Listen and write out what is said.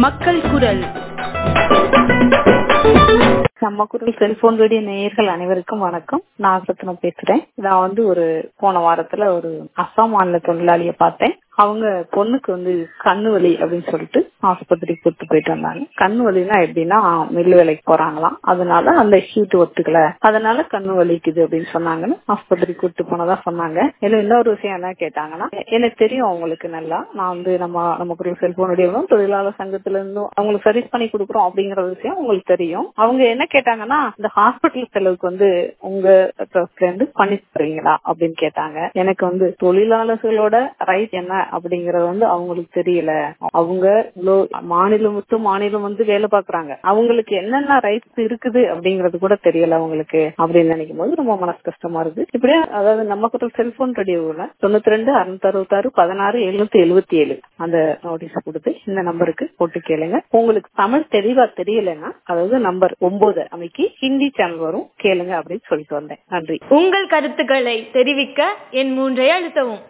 மக்கள் குரல் நம்ம குரல் செல்போன் ரேடியோ நேயர்கள் அனைவருக்கும் வணக்கம் நான் சத்னம் பேசுறேன் நான் வந்து ஒரு போன வாரத்துல ஒரு அசாம் மாநில தொழிலாளிய பார்த்தேன் அவங்க பொண்ணுக்கு வந்து கண்ணு வலி அப்படின்னு சொல்லிட்டு ஆஸ்பத்திரிக்கு கூட்டு போயிட்டு வந்தாங்க கண்ணு வலினா எப்படின்னா மில்லு வேலைக்கு போறாங்களாம் அதனால அந்த ஹீட் ஒத்துக்கல அதனால கண்ணு வலிக்குது அப்படின்னு சொன்னாங்கன்னு ஆஸ்பத்திரிக்கு கூட்டு போனதா சொன்னாங்க இதுல இன்னொரு விஷயம் என்ன கேட்டாங்கன்னா எனக்கு தெரியும் அவங்களுக்கு நல்லா நான் வந்து நம்ம நம்ம குரல் செல்போனுடைய தொழிலாளர் சங்கத்துல இருந்தும் அவங்களுக்கு சர்வீஸ் பண்ணி கொடுக்குறோம் அப்படிங்கிற விஷயம் உங்களுக்கு தெரியும் அவங்க என்ன கேட்டாங்கன்னா இந்த ஹாஸ்பிட்டல் செலவுக்கு வந்து உங்க ட்ரஸ்ட்ல இருந்து பண்ணி தருவீங்களா அப்படின்னு கேட்டாங்க எனக்கு வந்து தொழிலாளர்களோட ரைட் என்ன அப்படிங்கறது வந்து அவங்களுக்கு தெரியல அவங்க இவ்வளவு மாநிலம் விட்டு மாநிலம் வந்து வேலை பாக்குறாங்க அவங்களுக்கு என்னென்ன ரைட்ஸ் இருக்குது அப்படிங்கறது கூட தெரியல அவங்களுக்கு அப்படின்னு நினைக்கும் போது ரொம்ப மனசு கஷ்டமா இருக்கு இப்படியே அதாவது நம்ம கிட்ட செல்போன் ரேடியோல தொண்ணூத்தி ரெண்டு அறுநூத்தி அறுபத்தி ஆறு பதினாறு எழுநூத்தி எழுபத்தி ஏழு அந்த நோட்டீஸ் கொடுத்து இந்த நம்பருக்கு போட்டு கேளுங்க உங்களுக்கு தமிழ் தெளிவா தெரியலன்னா அதாவது நம்பர் ஒன்பது அமைக்கி ஹிந்தி சேனல் வரும் கேளுங்க அப்படின்னு சொல்லிட்டு வந்தேன் நன்றி உங்கள் கருத்துக்களை தெரிவிக்க என் மூன்றை அழுத்தவும்